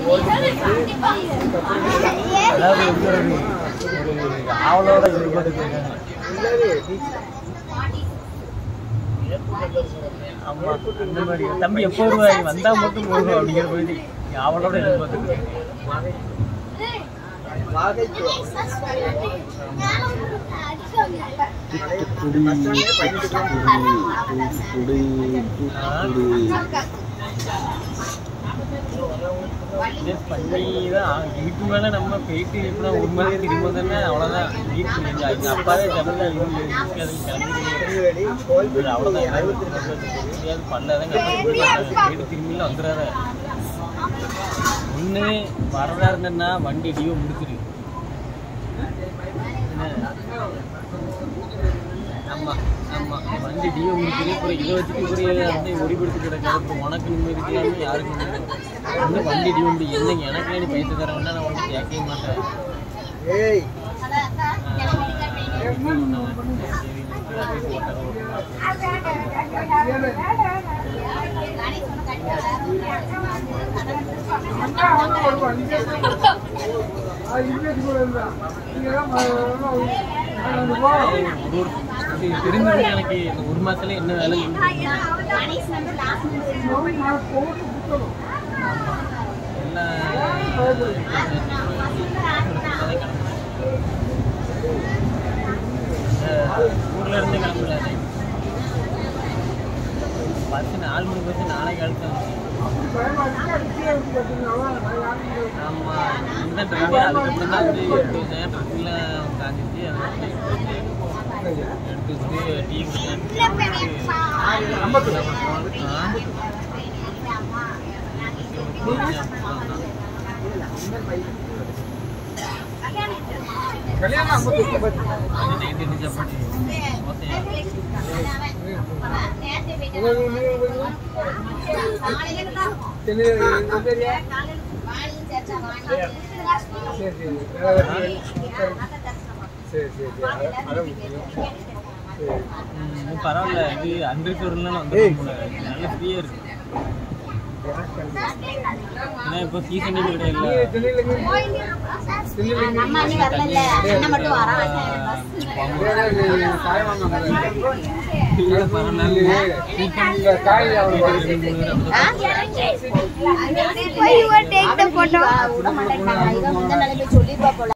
அதாவது எப்படி ஒரு ஒரு ஆவலோட எதிர்பார்த்துட்டு இருக்காங்க ஆமா அந்த மாதிரி தம்பி எப்போ வருவாய் வந்தா மட்டும் போதும் அப்படிங்கிற மாதிரி ஆவலோட எதிர்பார்த்துட்டு இருக்காங்க இது பண்ணி தான் இதுக்கு மேலே நம்ம போயிட்டு எப்படின்னா ஒரு மாதிரி திரும்ப தானே அவ்வளோதான் வீட்டு எங்கள் அப்பாவே தமிழில் கிளம்பி அவ்வளோதான் முடியாது பண்ணாதான் போயிட்டு திரும்பிலாம் வந்துடாத ஒன்று வரதா இருந்தேன்னா வண்டி டியோ முடிச்சிரு என்ன? ஆமா ஆமா வண்டி டியோ முடிச்சிரு அப்புறம் இதை வச்சுட்டு இப்படி வந்து ஒடிபடுத்தி கிடக்காது அப்புறம் உனக்கு நிம்மதி இல்லாமல் யாருக்கு நிம்மதி வந்து வண்டி டியோ முடி என்ன எனக்கு நீ பைசா தர வேண்டாம் நான் உனக்கு கேட்கவே மாட்டேன் ஏய் தெரிஞ்சது எனக்கு இந்த ஒரு மாசத்துல என்ன வேலை ஊர்ல இருந்து கிளம்புறாரு பஸ் நாலு மணி பஸ் நாளைக்கு அழுத்தம் ஆமா இந்த ட்ரெயின் அதுக்கப்புறம் தான் வந்து எட்டு நேரம் ட்ரெஸ்ல காஞ்சிச்சு அதை எடுத்து வச்சுட்டு டீ சரி சரி சரி அதான் சரி ம், பரவாயில்ல இது அன்ரிசர்வ்லாம் வந்து நல்ல ஃப்ரீயாக இருக்கு ஏன்னா இப்போ சீசன் கிடையாது நம்ம அண்ணி வரல அண்ணன் மட்டும் வரான் பரவாயில்ல விட மாட்டேன் சொல்லிருப்பா போல